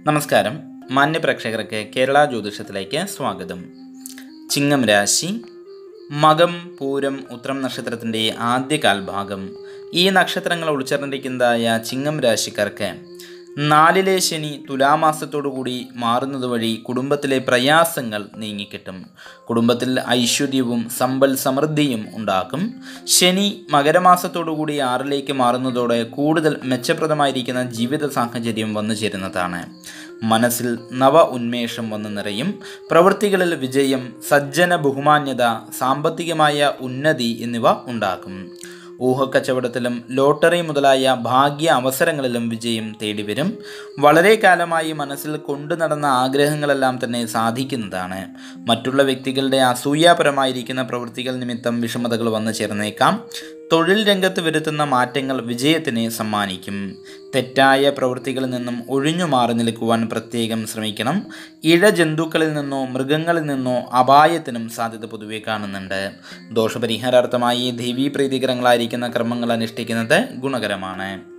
നമസ്കാരം മാന്യ പ്രേക്ഷകർക്ക് കേരള ജ്യോതിഷത്തിലേക്ക് സ്വാഗതം ചിങ്ങം രാശി മകം പൂരം ഉത്രം നക്ഷത്രത്തിൻ്റെ ആദ്യ കാൽഭാഗം ഈ നക്ഷത്രങ്ങൾ ഉൾച്ചേർന്നിരിക്കുന്നതായ ചിങ്ങം രാശിക്കാർക്ക് നാലിലെ ശനി തുലാമാസത്തോടുകൂടി മാറുന്നത് വഴി കുടുംബത്തിലെ പ്രയാസങ്ങൾ നീങ്ങിക്കിട്ടും കുടുംബത്തിൽ ഐശ്വര്യവും സമ്പൽ സമൃദ്ധിയും ഉണ്ടാക്കും ശനി മകരമാസത്തോടുകൂടി ആറിലേക്ക് മാറുന്നതോടെ കൂടുതൽ മെച്ചപ്രദമായിരിക്കുന്ന ജീവിത സാഹചര്യം വന്നു ചേരുന്നതാണ് മനസ്സിൽ നവ ഉന്മേഷം വന്നു നിറയും പ്രവൃത്തികളിൽ വിജയം സജ്ജന ബഹുമാന്യത സാമ്പത്തികമായ ഉന്നതി എന്നിവ ഉണ്ടാക്കും ഊഹക്കച്ചവടത്തിലും ലോട്ടറി മുതലായ ഭാഗ്യ അവസരങ്ങളിലും വിജയം തേടിവരും വളരെ കാലമായി മനസ്സിൽ കൊണ്ടു നടന്ന ആഗ്രഹങ്ങളെല്ലാം തന്നെ സാധിക്കുന്നതാണ് മറ്റുള്ള വ്യക്തികളുടെ അസൂയാപരമായിരിക്കുന്ന പ്രവൃത്തികൾ നിമിത്തം വിഷമതകൾ വന്നു ചേർന്നേക്കാം തൊഴിൽ രംഗത്ത് വരുത്തുന്ന മാറ്റങ്ങൾ വിജയത്തിനെ സമ്മാനിക്കും തെറ്റായ പ്രവൃത്തികളിൽ നിന്നും ഒഴിഞ്ഞു മാറി നിൽക്കുവാൻ പ്രത്യേകം ശ്രമിക്കണം ഇഴജന്തുക്കളിൽ നിന്നോ മൃഗങ്ങളിൽ നിന്നോ അപായത്തിനും സാധ്യത പൊതുവെ കാണുന്നുണ്ട് ദോഷപരിഹാരാർത്ഥമായി ദേവീപ്രീതികരങ്ങളായിരിക്കുന്ന കർമ്മങ്ങൾ അനുഷ്ഠിക്കുന്നത് ഗുണകരമാണ്